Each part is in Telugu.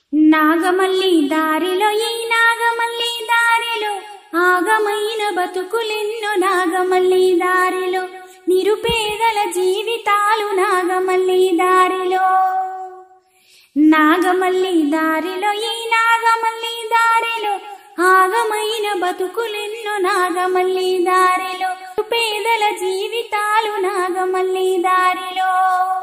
నాగమల్లి దారిలో ఈ నాగమల్లి దారిలో ఆగమైన బతుకులెన్నో నాగమల్లి దారిలో నిరుపేదల జీవితాలు నాగమల్లి దారిలో నాగమల్లి దారిలో ఈ నాగమల్లి దారిలో ఆగమైన బతుకులెన్నో నాగమల్లి దారిలో పేదల జీవితాలు నాగమల్లి దారిలో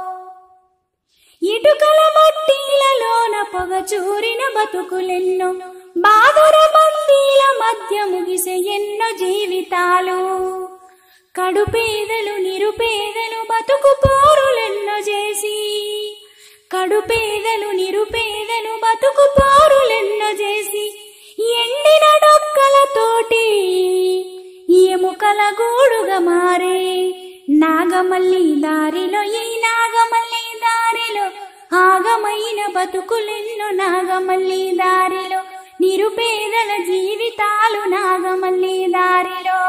ఇటుకల మట్టిలలోన పొగ చూరిన బతుకులెన్నో బాధర బందీల మధ్య ముగిసే ఎన్నో జీవితాలు కడుపేదలు నిరుపేదలు బతుకు పోరులెన్నో చేసి కడుపేదలు నిరుపేదలు బతుకు పోరులెన్నో చేసి ఎండిన డొక్కలతోటి ఎముకల గూడుగా మారే నాగమల్లి దారిలో ఈ నాగమల్లి దారిలో ఆగమైన బతుకులెన్నో నాగమల్లి దారిలో నిరుపేదల జీవితాలు నాగమల్లి దారిలో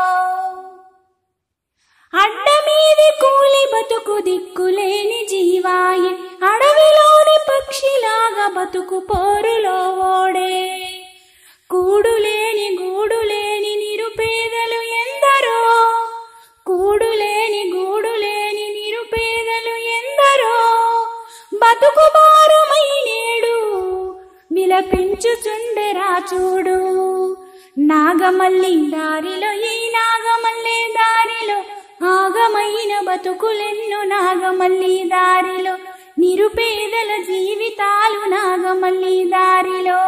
అడ్డమీది కూలి బతుకు దిక్కులేని జీవాయి అడవిలోని పక్షిలాగా బతుకు పోరులో ఓడే కూడులేని గూడులేని నిరుపేదలు ఎందరో కూడులేని గూడులేని నిరుపేదలు ఎందరో బతుకు భారమై నేడు విలపించుచుండెరా చూడు నాగమల్లి దారిలో ఈ నాగమల్లి దారిలో ఆగమైన బతుకులెన్నో నాగమల్లి దారిలో నిరుపేదల జీవితాలు నాగమల్లి దారిలో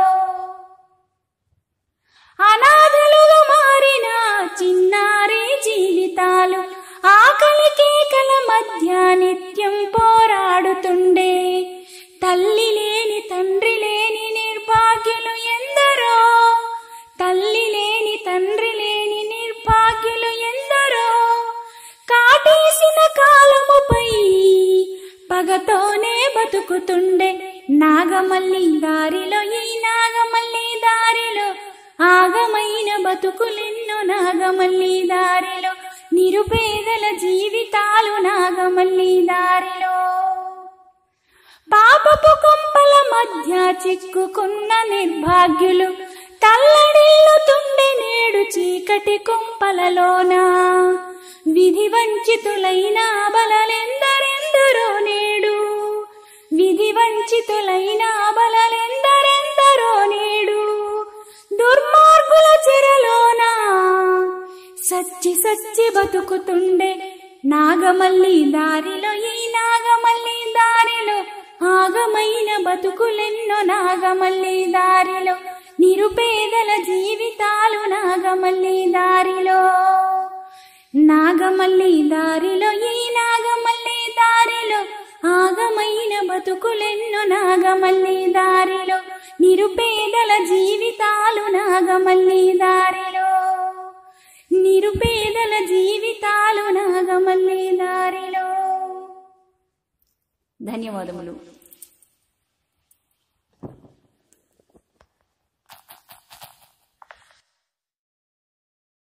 అనాథలుగా మారిన చిన్నారి జీవితాలు ఆకలి కేకల మధ్య నిత్యం పోరాడుతుండే తల్లి లేని తండ్రి లేని నిర్భాగ్యులు ఎందరో తల్లి లేని తండ్రి లేని నిర్భాగ్యులు ఎందరో కాటేసిన కాలముపై పగతోనే బతుకుతుండే నాగమల్లి దారిలో ఈ నాగమల్లి దారిలో ఆగమైన బతుకులెన్నో నాగమల్లి దారిలో నిరుపేదల జీవితాలు నాగమల్లి దారిలో పాపపు కొంపల మధ్య చిక్కుకున్న నిర్భాగ్యులు తల్లడిల్లుతుండే నేడు చీకటి కొంపలలోన విధి వంచితులైన బలలెందరెందరో నేడు విధి వంచితులైన బలలెందరెందరో నేడు దుర్మార్గుల చెరలోన సచ్చి సచ్చి బతుకుతుండే నాగమల్లి దారిలో ఈ నాగమల్లి దారిలో ఆగమైన బతుకులెన్నో నాగమల్లి దారిలో నిరుపేదల జీవితాలు నాగమల్లి దారిలో నాగమల్లి దారిలో ఈ నాగమల్లి దారిలో ఆగమైన బతుకులెన్నో నాగమల్లి దారిలో నిరుపేదల జీవితాలు నాగమల్లి దారిలో నిరుపేదల జీవితాలు నాగమల్లి దారిలో ధన్యవాదములు